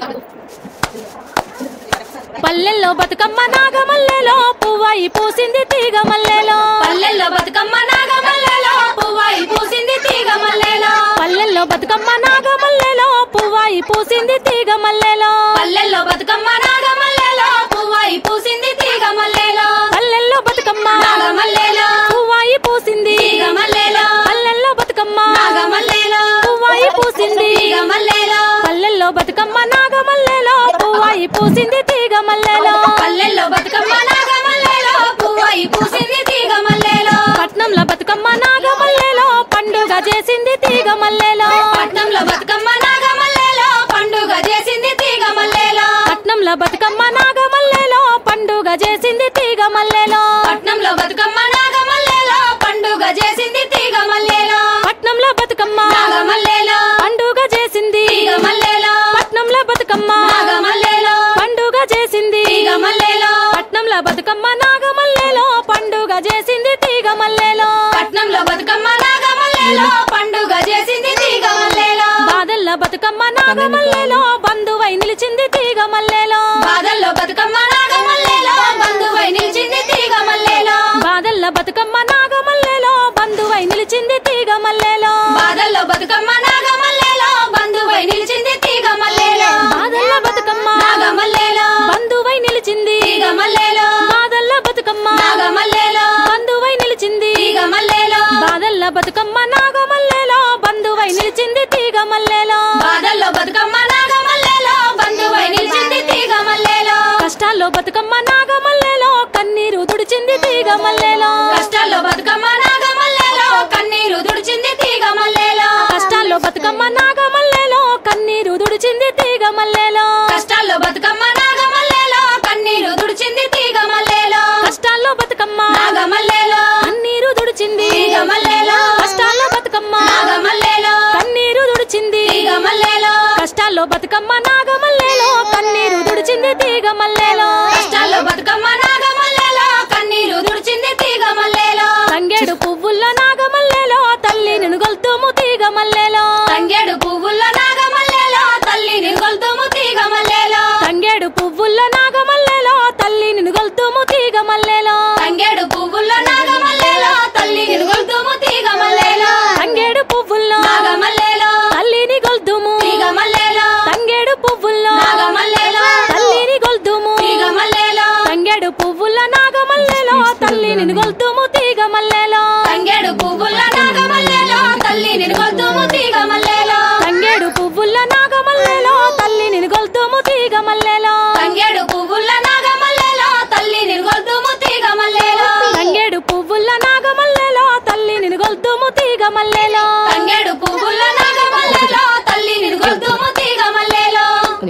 పల్లెల్లో బతుకమ్మ నాగమల్లెలో పువ్వాయి పూసింది తీగ మల్లెలో పల్లెల్లో బతుకమ్మ నాగమల్లలో పువ్వాయి పూసింది తీగ మల్లెలో పల్లెల్లో బతుకమ్మ నాగమల్లెలో పువ్వాయి పూసింది తీగ మల్లెలో పల్లెల్లో బతుకమ్మ నాగమల్లలో పువ్వాయి పూసింది తీగ మల్లెలో పల్లెల్లో బతుకమ్మ నాగమల్లలో పువ్వాయి పూసింది తీగ మల్లెలో పల్లెల్లో బతుకమ్మ నాగమల్లలో పువ్వాయి పూసింది తీగ మల్లెలో పల్లెల్లో బతుకమ్మ నాగమల్లెలో పువ్వాయి పూసింది తీగ మల్లెలో పల్లెల్లో బతుకమ్మ నాగమల్లలో పువ్వాయి పూసింది తీగ మల్లెలో పట్నంలో బతుకమ్మ నాగమల్లెలో పండుగ చేసింది తీగ మల్లెలో పట్నంలో బతుకమ్మ నాగమల్లలో పండుగ చేసింది తీగ మల్లెలో పట్నంలో బతుకమ్మ నాగమల్లెలో పండుగ చేసింది తీగ మల్లెలో పట్నంలో బతుకమ్మ నాగమల్లలో పండుగ చేసింది తీగ మల్లెలో పట్నంలో బతుకమ్మ నాగమల్లలో పండుగ చేసింది తీగ మల్లెలో పట్నంలో బతుకమ్మ నాగమల్లలో పండుగ చేసింది తీగ మల్లెలో పట్నంలో బతుకమ్మ నాగమల్లెలో పండుగ చేసింది తీగ మల్లెలో పట్నంలో బతుకమ్మ నాగమల్లలో పండుగ చేసింది తీగ మల్లెలో బాదల్ల బతుకమ్మ నాగమల్లెలో బంధువై నిలిచింది తీగ మల్లెలో బాదల్లో బతుకమ్మ నాగమల్లలో బంధువై నిలిచింది తీగ మల్లెలో బాదల్ల బతుకమ్మ నాగమల్లెలో బంధువై నిలిచింది తీగ మల్లెలో బాదల్లో బతుకమ్మ నాగమల్లలో బంధువై నిలిచింది తీగ మల్లెలో బాదల్ల బతుకమ్మ నాగమల్లలో బంధువై నిలిచింది తీగ మల్లెలో బాదల్ల బతుకమ్మ నాగమల్లలో బంధువై నిలిచింది తీగ మల్లెలో బాదల్ల బతుకమ్మ నాగమల్లెలో బంధువై నిలిచింది తీగ మల్లెలో బాదల్లో బతుకమ్మ నాగమల్లలో బంధువై నిలిచింది తీగ మల్లెలో కష్టాల్లో బతుకమ్మ నాగమల్లెలో కన్నీరు తుడిచింది తీగ మల్లెలో కష్టాల్లో బతుకమ్మ నాగమల్లలో కన్నీరు దుడిచింది తీగ మల్లెలో కష్టాల్లో బతుకమ్మ నాగమల్లెలో కన్నీరు తుడిచింది తీగ మల్లెలో కష్టాల్లో బతుకమ్మ నాగమల్లలో కన్నీరు దుడిచింది తీగ మల్లెలో కష్టాల్లో బతుకమ్మ నాగమల్లలో కన్నీరు తుడిచింది తీగ మల్లెలో కష్టాల్లో బతుకమ్మ నాగమల్లలో కన్నీరు తుడిచింది తీగ మల్లెలో కష్టాల్లో బతుకమ్మ నాగమల్లెలో కన్నీరు తుడిచింది తీగ మల్లెలో కష్టాల్లో బతుకమ్మ నాగమల్లలో కన్నీరు దుడిచింది తీగ మల్లెలో తంగేడు పువ్వుల్లో నాగమల్లెలో తల్లి నిన్ను గొల్తుము తీగ మల్లెలో తంగేడు పువ్వుల్లో నాగమల్లలో తల్లి నిగొల్తుము తీగ మల్లెలో తంగేడు పువ్వుల్లో నాగమల్లెలో తల్లి నిన్ను గొల్తుము తీగ మల్లెలో తంగేడు పువ్వుల్లో నాగమల్లలో తల్లి నిగొల్తుము తీగ మల్లెలో తంగేడు పువ్వుల్లో నాగమల్లలో తల్లిని గొల్తుము తీగ మల్లెలో తంగేడు పువ్వుల్లో నాగమల్లలో తల్లిని గొల్తుము తీగ మల్లెలో తంగేడు పువ్వుల నాగమల్లెలో తల్లిని గొల్తుము తీగ మల్లెలో తంగేడు పువ్వుల నాగమల్లలో తల్లి నిగొల్తుము తీగ మల్లెలో తంగేడు పువ్వుల నాగమల్లెలో తల్లిని గొల్తుము తీగ మల్లెలో తంగేడు పువ్వుల నాగమల్లలో తల్లి నిగొల్తుము తీగ మల్లెలో తంగేడు పువ్వుల నాగమల్లెలో తల్లిని గొల్తుము తీగ మల్లెలో తంగేడు పువ్వుల నాగమల్లలో తల్లి నిగొల్తుము తీగ మల్లెలో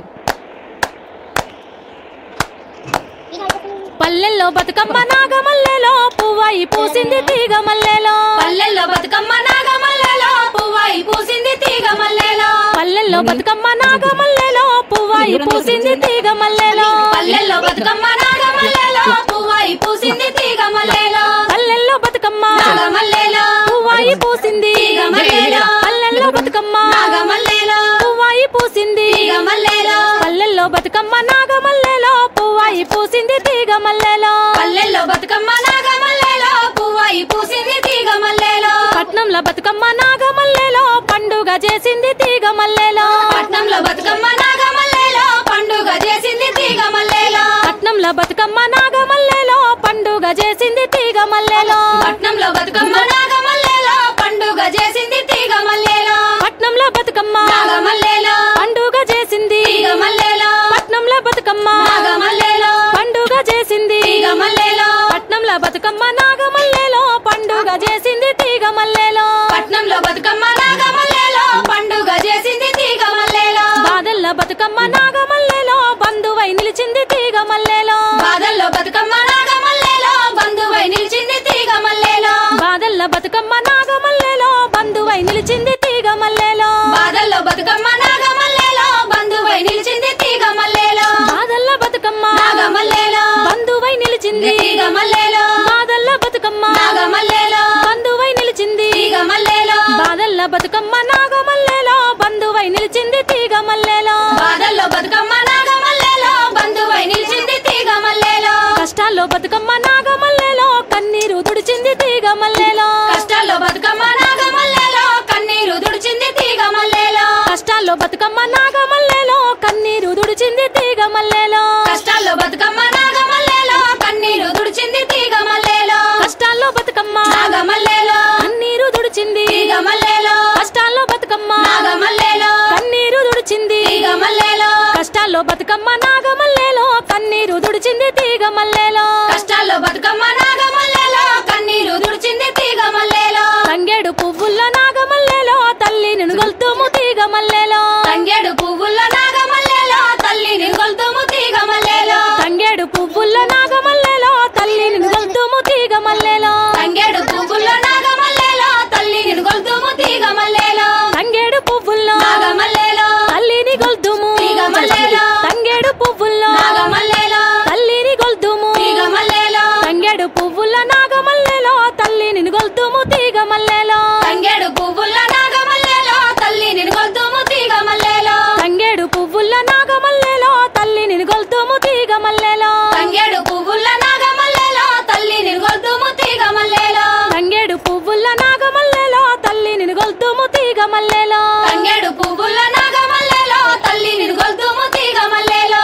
పల్లెల్లో బతుకమ్మ నాగమల్లెలో పువ్వాయి పూసింది తీగ మల్లెలో పల్లెల్లో బతుకమ్మ నాగమల్లలో పువ్వాయి పూసింది తీగ మల్లెలో పల్లెల్లో బతుకమ్మ నాగమల్లెలో పువ్వాయి పూసింది తీగ మల్లెలో పల్లెల్లో బతుకమ్మ నాగమల్లలో పువ్వాయి పూసింది తీగ మల్లెలో పల్లెల్లో బతుకమ్మ నాగమల్లలో పువ్వాయి పూసింది తీగ మల్లెలో పల్లెల్లో బతుకమ్మ నాగమల్లలో పువ్వాయి పూసింది తీగ మల్లెలో పల్లెల్లో బతుకమ్మ నాగమల్లెలో పువ్వాయి పూసింది తీగ మల్లెలో పల్లెల్లో బతుకమ్మ నాగమల్లలో పువ్వాయి పూసింది తీగ మల్లెలో పట్నంలో బతుకమ్మ నాగమల్లెలో పండుగ చేసింది తీగ మల్లెలో పట్నంలో బతుకమ్మ నాగమల్లలో పండుగ చేసింది తీగ మల్లెలో పట్నంలో బతుకమ్మ నాగమల్లెలో పండుగ చేసింది తీగ మల్లెలో పట్నంలో బతుకమ్మ నాగమల్లలో పండుగ చేసింది తీగ మల్లెలో పట్నంలో బతుకమ్మ నాగమల్లలో పండుగ చేసింది తీగ మల్లెలో పట్నంలో బతుకమ్మ నాగమల్లలో పండుగ చేసింది తీగ మల్లెలో పట్నంలో బతుకమ్మ నాగమల్లెలో పండుగ చేసింది తీగ మల్లెలో పట్నంలో బతుకమ్మ నాగమల్లలో పండుగ చేసింది తీగ మల్లెలో బాదల్ల బతుకమ్మ నాగమల్లెలో బంధువై నిలిచింది తీగ మల్లెలో బాదల్లో బతుకమ్మ నాగమల్లలో బంధువై నిలిచింది తీగ మల్లెలో బాదల్ల బతుకమ్మ నాగమల్లెలో బంధువై నిలిచింది తీగ మల్లెలో బాదల్లో బతుకమ్మ నాగమల్లలో బంధువై నిలిచింది తీగ మల్లెలో బాదల్ల బతుకమ్మ నాగమల్లలో బంధువై నిలిచింది తీగ మల్లెలో బాదల్ల బతుకమ్మ నాగమల్లలో బంధువై నిలిచింది తీగ మల్లెలో బాదల్ల బతుకమ్మ నాగమల్లెలో బంధువై నిలిచింది తీగ మల్లెలో బాదల్లో బతుకమ్మ దుడిచింది తీగ మల్లెలో కష్టాల్లో బతుకమ్మ నాగమల్లేలో కన్నీరు తుడిచింది తీగ మల్లేలో కష్టాల్లో బతుకమ్మ నాగమల్లేలో కన్నీరు దుడిచింది తీగ మల్లేలో కష్టాల్లో బతుకమ్మ నాగమల్లేలో కన్నీరు దుడిచింది తీగ మల్లేలో కష్టాల్లో బతుకమ్మ నాగమల్లేలో కన్నీరు దుడిచింది తీగ మల్లెలో కష్టాల్లో బతుకమ్మ నాగమల్లేలో కన్నీరు తుడిచింది తీగ మల్లేలో తంగేడు పువ్వుల్లో నాగమల్లేలో తల్లి నిన్ను గొల్తుము తీగ మల్లెలో తంగేడు పువ్వుల్లో నాగమల్లేలో తల్లిని గొల్తుము తీగ మల్లేలో తంగేడు పువ్వుల్లో నాగమల్లేలో తల్లి నిన్ను గొల్తుము తీగ మల్లెలో తంగేడు పువ్వుల్లో నాగమల్లేలో తల్లిని గొల్తుము తీగ మల్లేలో తంగేడు పువ్వుల్లో నాగమల్లేలో తల్లిని గొల్తుము తీగ మల్లెలో తంగేడు పువ్వుల్లో నాగమల్లేలో తల్లిని గొల్తుము తీగ మల్లేలో తంగేడు పువ్వుల నాగమల్లెలో తల్లిని గొల్తుము తీగ మల్లెలో తంగేడు పువ్వుల్లో నాగమల్లేలో తల్లిని గొల్తుము తీగ మల్లేలో తంగేడు పువ్వుల నాగమల్లెలో తల్లిని గొల్తుము తీగ మల్లెలో తంగేడు పువ్వుల్లో నాగమల్లేలో తల్లిని గొల్తుము తీగ మల్లేలో తంగేడు పువ్వుల నాగమల్లెలో తల్లిని గొల్తుము తీగ మల్లెలో తంగేడు పువ్వుల్లో నాగమల్లేలో తల్లిని గొల్తుము తీగ మల్లేలో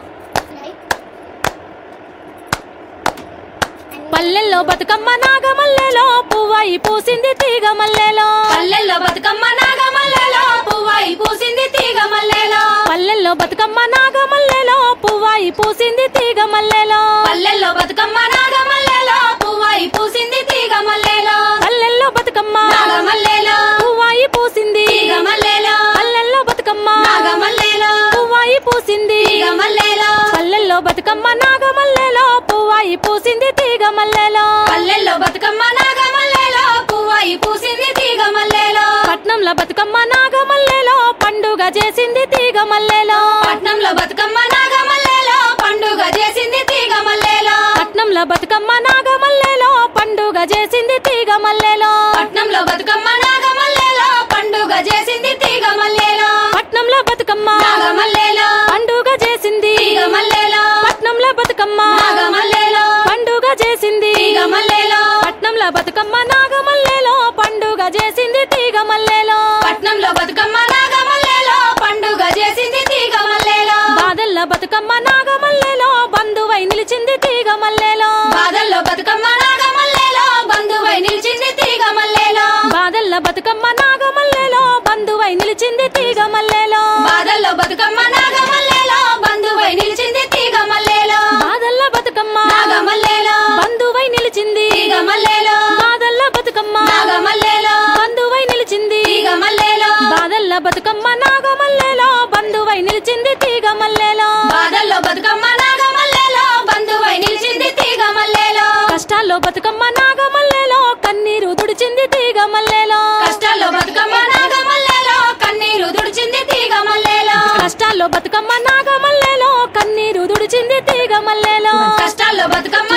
పల్లెల్లో బతుకమ్మ నాగమల్లెలో పువ్వాయి పూసింది తీగ మల్లెలో పల్లెల్లో బతుకమ్మ నాగమల్లేలో పువ్వాయి పూసింది తీగ మల్లేలో పల్లెల్లో బతుకమ్మ నాగమల్లెలో పువ్వాయి పూసింది తీగ మల్లెలో పల్లెల్లో బతుకమ్మ నాగమల్లేలో పువ్వాయి పూసింది తీగ మల్లేలో పల్లెల్లో బతుకమ్మ నాగమల్లేలో పువ్వాయి పూసింది తీగ మల్లేలో పల్లెల్లో బతుకమ్మ నాగమల్లేలో పువ్వాయి పూసింది తీగ మల్లేలో పల్లెల్లో బతుకమ్మ నాగమల్లెలో పువ్వాయి పూసింది తీగ మల్లెలో పల్లెల్లో బతుకమ్మ నాగమల్లేలో పువ్వాయి పూసింది తీగ మల్లేలో పట్నంలో బతుకమ్మ నాగమల్లెలో పండుగ చేసింది తీగ మల్లెలో పట్నంలో బతుకమ్మ నాగమల్లేలో పండుగ చేసింది తీగ మల్లేలో పట్నంలో బతుకమ్మ నాగమల్లెలో పండుగ చేసింది తీగ మల్లెలో పట్నంలో బతుకమ్మ నాగమల్లేలో పండుగ చేసింది తీగ మల్లేలో పట్నంలో బతుకమ్మ నాగమల్లేలో పండుగ చేసింది తీగ మల్లేలో పట్నంలో బతుకమ్మ నాగమల్లేలో పండుగ చేసింది తీగ మల్లేలో పట్నంలో బతుకమ్మ నాగమల్లెలో పండుగ చేసింది తీగ మల్లెలో పట్నంలో బతుకమ్మ నాగమల్లేలో పండుగ చేసింది తీగ మల్లేలో బాదల్ల బతుకమ్మ నాగమల్లెలో బంధువై నిలిచింది తీగ మల్లెలో బాధల్లో బతుకమ్మ నాగమల్లేలో బంధువై నిలిచింది తీగ మల్లేలో బాదల్ల బతుకమ్మ నాగమల్లెలో బంధువై నిలిచింది తీగ మల్లెలో బాధల్లో బతుకమ్మ నాగమల్లేలో బంధువై నిలిచింది తీగ మల్లేలో బాదల్ల బతుకమ్మ నాగమల్లేలో బంధువై నిలిచింది తీగ మల్లేలో బాదల్ల బతుకమ్మ నాగమల్లేలో బంధువై నిలిచింది తీగ మల్లేలో బాదల్ల బతుకమ్మ నాగమల్లెలో బంధువై నిలిచింది తీగ మల్లెలో బాధల్లో బతుకమ్మ నాగమల్లేలో బంధువై నిలిచింది తీగ మల్లేలో కష్టాల్లో బతుకమ్మ నాగమల్లెలో కన్నీరు దుడిచింది తీగ మల్లెలో కష్టాల్లో బతుకమ్మ నాగమల్లేలో కన్నీరు తుడిచింది తీగ మల్లేలో కష్టాల్లో బతుకమ్మ నాగమల్లెలో కన్నీరు దుడిచింది తీగ మల్లెలో కష్టాల్లో బతుకమ్మ